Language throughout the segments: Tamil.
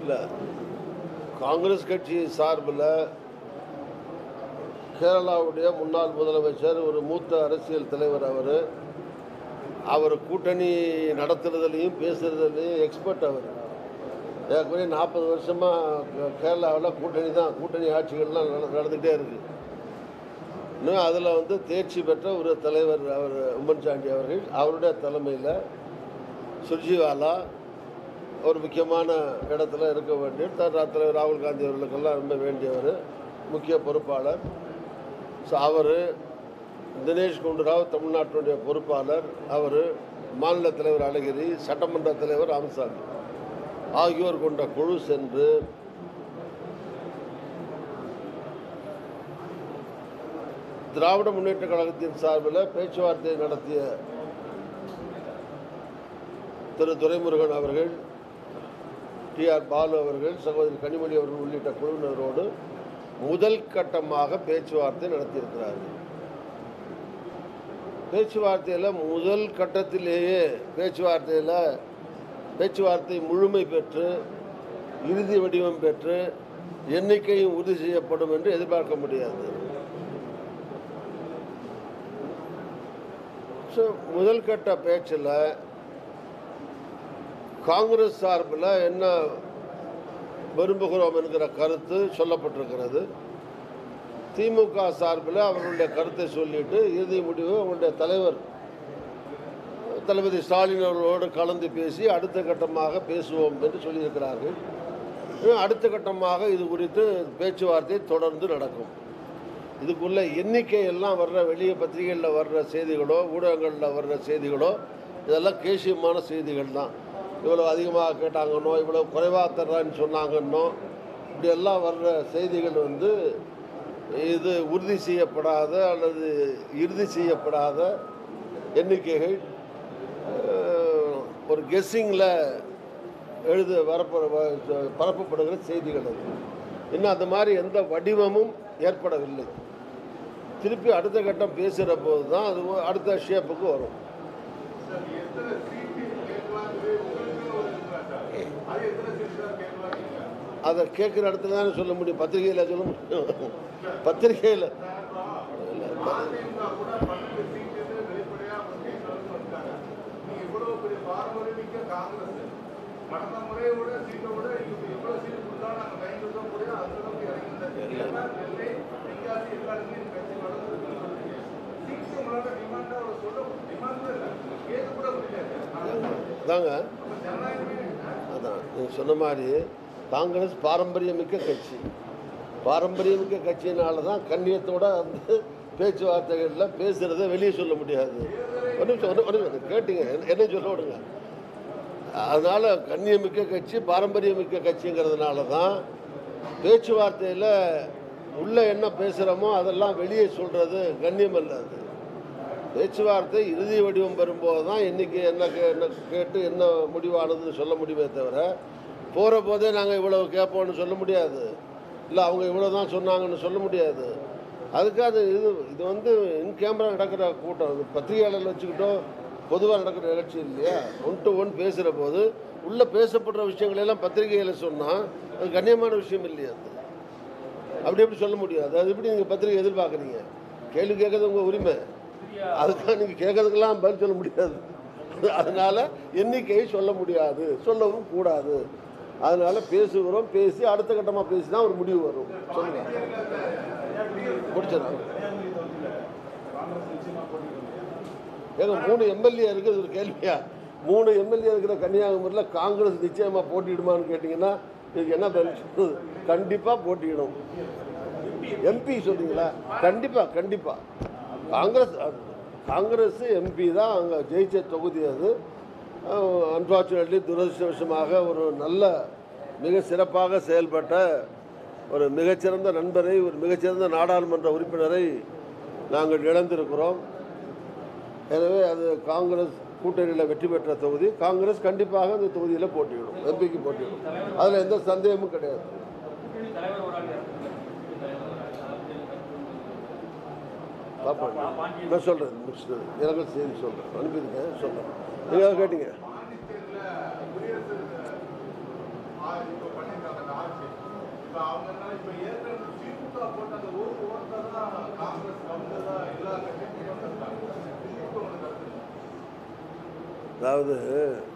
இல்லை காங்கிரஸ் கட்சி சார்பில் கேரளாவுடைய முன்னாள் முதலமைச்சர் ஒரு மூத்த அரசியல் தலைவர் அவர் அவர் கூட்டணி நடத்துறதுலையும் பேசுறதுலையும் எக்ஸ்பர்ட் அவர் ஏற்கனவே நாற்பது வருஷமாக கேரளாவில் கூட்டணி தான் கூட்டணி ஆட்சிகள்லாம் நட- நடந்துகிட்டே இருக்குது இன்னும் அதில் வந்து தேர்ச்சி பெற்ற ஒரு தலைவர் அவர் உம்மன் சாண்டி அவர்கள் அவருடைய தலைமையில் சுர்ஜிவாலா ஒரு முக்கியமான இடத்துல இருக்க வேண்டிய த- தலைவர் ராகுல் காந்தி அவர்களுக்கெல்லாம் ரொம்ப வேண்டியவர் முக்கிய பொறுப்பாளர் ஸோ அவர் தினேஷ் குண்டுராவ் தமிழ்நாட்டினுடைய பொறுப்பாளர் அவர் மாநில தலைவர் அழகிரி சட்டமன்ற தலைவர் ராமசாமி ஆகியோர் கொண்ட குழு சென்று திராவிட முன்னேற்ற கழகத்தின் சார்பில் பேச்சுவார்த்தை நடத்திய திரு துரைமுருகன் அவர்கள் டி ஆர் பாலு அவர்கள் சகோதரி கனிமொழி அவர்கள் உள்ளிட்ட குழுவினரோடு முதல் கட்டமாக பேச்சுவார்த்தை நடத்தியிருக்கிறார்கள் பேச்சுவார்த்தையில் முதல் கட்டத்திலேயே பேச்சுவார்த்தையில் பேச்சுவார்த்தை முழுமை பெற்று இறுதி வடிவம் பெற்று எண்ணிக்கையும் உறுதி செய்யப்படும் என்று எதிர்பார்க்க முடியாது ஸோ முதல் கட்ட பேச்சில் காங்கிரஸ் சார்பில் என்ன விரும்புகிறோம் என்கிற கருத்து சொல்லப்பட்டிருக்கிறது திமுக சார்பில் அவர்களுடைய கருத்தை சொல்லிட்டு இறுதி முடிவு அவங்களுடைய தலைவர் தளபதி ஸ்டாலின் அவர்களோடு கலந்து பேசி அடுத்த கட்டமாக பேசுவோம் என்று சொல்லியிருக்கிறார்கள் இன்னும் அடுத்த கட்டமாக இது குறித்து பேச்சுவார்த்தை தொடர்ந்து நடக்கும் இதுக்குள்ள எண்ணிக்கை எல்லாம் வர்ற வெளியே பத்திரிகைகளில் வர்ற செய்திகளோ ஊடகங்களில் வர்ற செய்திகளோ இதெல்லாம் கேசியமான செய்திகள் தான் இவ்வளோ அதிகமாக கேட்டாங்கன்னோ இவ்வளோ குறைவாக தர்றான்னு சொன்னாங்கன்னோ இப்படியெல்லாம் வர்ற செய்திகள் வந்து இது உறுதி செய்யப்படாத அல்லது இறுதி செய்யப்படாத எண்ணிக்கைகள் அஹ், ஒரு கெஸ்ஸிங்கில் எழுத வரப்ப வ- பரப்பப்படுகிற செய்திகள் அது இன்னும் அந்த மாதிரி எந்த வடிவமும் ஏற்படவில்லை திருப்பி அடுத்த கட்டம் பேசுகிற போது தான் அது அடுத்த ஷேப்புக்கு வரும் அதை கேட்குற இடத்துல தானே சொல்ல முடியும் பத்திரிகையில் சொல்ல முடியும் பத்திரிகையில் கடந்த முறையை விட சீட்டை விட இப்போ எவ்வளோ சீட்டு கொடுத்தா நாங்கள் பயந்துட்டு கூட அந்த அளவுக்கு இறங்கியிருந்தாங்க ஏன்னா நெல்லை தென்காசி எல்லா இடத்துலையும் கட்சி வளர்ந்துருக்குன்னு சொல்றீங்க சீட்டு உங்களால் டிமாண்டாக சொல்ல டிமாண்ட் இல்லை கேட்க கூட முடியாது அதாங்க அப்போ ஜனநாயகமே அதான் நீங்கள் சொன்ன மாதிரி காங்கிரஸ் பாரம்பரியமிக்க கட்சி பாரம்பரியமிக்க கட்சியினால தான் கண்ணியத்தோட வந்து பேச்சுவார்த்தைகளில் பேசுகிறத வெளியே சொல்ல முடியாது ஒரு நிமிஷம் ஒரு ஒரு நிமிஷம் கேட்டீங்க என்ன- என்ன சொல்ல விடுங்க அதனால் கண்ணியமிக்க கட்சி பாரம்பரியமிக்க கட்சிங்கிறதுனால தான் பேச்சுவார்த்தையில் உள்ள என்ன பேசுகிறோமோ அதெல்லாம் வெளியே சொல்கிறது கண்ணியம் அல்ல அது பேச்சுவார்த்தை இறுதி வடிவம் வரும்போது தான் இன்றைக்கி என்ன கே- என்ன கேட்டு என்ன முடிவானதுன்னு சொல்ல முடியுமே தவிர போகிற போதே நாங்கள் இவ்வளவு கேட்போம்னு சொல்ல முடியாது இல்லை அவங்க இவ்வளோ தான் சொன்னாங்கன்னு சொல்ல முடியாது அதுக்கு அது இது இது வந்து இன் கேமரா நடக்கிற கூட்டம் இது பத்திரிகையாளர் வச்சுக்கிட்டோம் பொதுவாக நடக்கிற நிகழ்ச்சி இல்லையா ஒன் டு ஒன் பேசுகிற போது உள்ளே பேசப்படுற விஷயங்கள் எல்லாம் பத்திரிகையில் சொன்னால் அது கண்ணியமான விஷயம் இல்லையா அது அப்படி எப்படி சொல்ல முடியாது அது எப்படி நீங்கள் பத்திரிகை எதிர்பார்க்குறீங்க கேள்வி கேட்கறது உங்கள் உரிமை அதுக்காக நீங்கள் கேட்கறதுக்கெல்லாம் பதில் சொல்ல முடியாது அதனால எண்ணிக்கையை சொல்ல முடியாது சொல்லவும் கூடாது அதனால பேசுகிறோம் பேசி அடுத்த கட்டமாக பேசி தான் ஒரு முடிவு வரும் சொல்லுங்க முடிச்சதா ஏங்க மூணு எம்எல்ஏ இருக்குது ஒரு கேள்வியா மூணு எம்எல்ஏ இருக்கிற கன்னியாகுமரியில் காங்கிரஸ் நிச்சயமாக போட்டியிடுமான்னு கேட்டிங்கன்னா இதுக்கு என்ன பதில் சொல்றது கண்டிப்பாக போட்டியிடும் எம்பி சொல்றீங்களா கண்டிப்பாக கண்டிப்பாக காங்கிரஸ் காங்கிரஸ் எம்பி தான் அங்கே ஜெயிச்ச தொகுதி அது அன்ஃபார்ச்சுனேட்லி துரதிருஷ்டவசமாக ஒரு நல்ல மிக சிறப்பாக செயல்பட்ட ஒரு மிகச்சிறந்த நண்பரை ஒரு மிகச்சிறந்த நாடாளுமன்ற உறுப்பினரை நாங்கள் இழந்திருக்கிறோம் எனவே அது காங்கிரஸ் கூட்டணியில் வெற்றி பெற்ற தொகுதி காங்கிரஸ் கண்டிப்பாக அந்த தொகுதியில் போட்டியிடும் எம்பிக்கு போட்டியிடும் அதில் எந்த சந்தேகமும் கிடையாது பார்ப்போம் நான் சொல்கிறேன் முடிச்சுட்டு இரங்கல் செய்தி சொல்கிறேன் அனுப்பியிருக்கேன் சொல்கிறேன் நீங்கள் கேட்டீங்க பாண்டிச்சேரியில் குடியரசு இப்போ பண்ணியிருக்காங்க இப்ப அவங்க என்ன இப்ப ஏற்கனவே திமுக போட்ட அந்த ஒரு ஓட்டை தான் காங்கிரஸ் வந்ததா எல்லா கட்சியும் வந்திருக்காங்க திமுக ஒன்று கருத்து அதாவது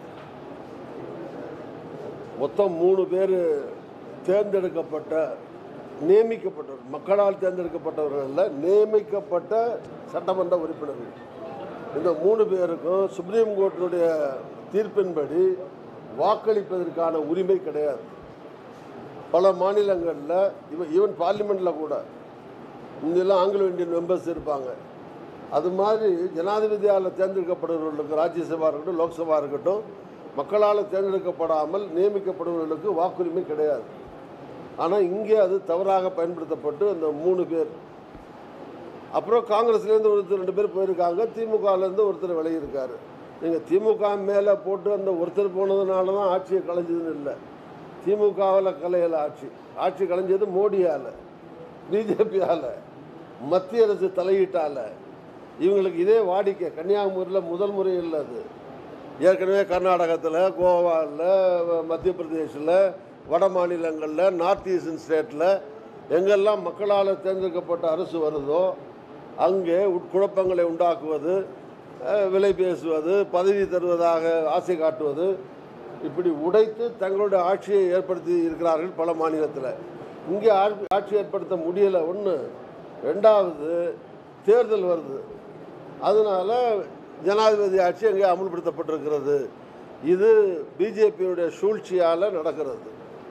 மொத்தம் மூணு பேர் தேர்ந்தெடுக்கப்பட்ட நியமிக்கப்பட்டவர் மக்களால் தேர்ந்தெடுக்கப்பட்டவர்கள் நியமிக்கப்பட்ட சட்டமன்ற உறுப்பினர்கள் இந்த மூணு பேருக்கும் சுப்ரீம் கோர்ட்டினுடைய தீர்ப்பின்படி வாக்களிப்பதற்கான உரிமை கிடையாது பல மாநிலங்களில் இவ ஈவன் பார்லிமெண்ட்டில் கூட இங்கெல்லாம் ஆங்கிலோ இந்தியன் மெம்பர்ஸ் இருப்பாங்க அது மாதிரி ஜனாதிபதியால் தேர்ந்தெடுக்கப்படுபவர்களுக்கு ராஜ்யசபா இருக்கட்டும் லோக்சபா இருக்கட்டும் மக்களால் தேர்ந்தெடுக்கப்படாமல் நியமிக்கப்படுபவர்களுக்கு வாக்குரிமை கிடையாது ஆனால் இங்கே அது தவறாக பயன்படுத்தப்பட்டு அந்த மூணு பேர் அப்புறம் காங்கிரஸ்லேருந்து ஒருத்தர் ரெண்டு பேர் போயிருக்காங்க திமுகலேருந்து ஒருத்தர் விலகியிருக்காரு நீங்கள் திமுக மேலே போட்டு அந்த ஒருத்தர் போனதுனால தான் ஆட்சியை கலைஞ்சதுன்னு இல்லை திமுகவில் கலையல ஆட்சி ஆட்சி கலைஞ்சது மோடியால் பிஜேபியால் மத்திய அரசு தலையீட்டால் இவங்களுக்கு இதே வாடிக்கை கன்னியாகுமரியில் முதல் முறை இல்லை அது ஏற்கனவே கர்நாடகத்தில் கோவாவில் மத்திய பிரதேசில் வட மாநிலங்களில் நார்த் ஈஸ்டர்ன் ஸ்டேட்டில் எங்கெல்லாம் மக்களால் தேர்ந்தெடுக்கப்பட்ட அரசு வருதோ அங்கே உட்குழப்பங்களை உண்டாக்குவது அஹ், விலை பேசுவது பதவி தருவதாக ஆசை காட்டுவது இப்படி உடைத்து தங்களுடைய ஆட்சியை ஏற்படுத்தி இருக்கிறார்கள் பல மாநிலத்தில் இங்கே ஆட்சி ஆட்சி ஏற்படுத்த முடியலை ஒன்று ரெண்டாவது தேர்தல் வருது அதனால ஜனாதிபதி ஆட்சி அங்கே அமுல்படுத்தப்பட்டிருக்கிறது இது பிஜேபியுடைய சூழ்ச்சியால் நடக்கிறது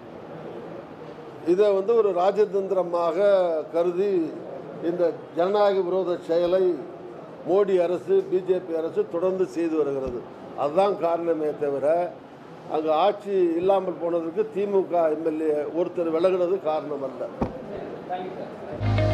இதை வந்து ஒரு ராஜதந்திரமாக கருதி இந்த ஜனநாயக விரோத செயலை மோடி அரசு பிஜேபி அரசு தொடர்ந்து செய்து வருகிறது அதுதான் காரணமே தவிர அங்கே ஆட்சி இல்லாமல் போனதுக்கு திமுக எம்எல்ஏ ஒருத்தர் விலகுனது காரணம் அல்ல தேங்க்யூ சார்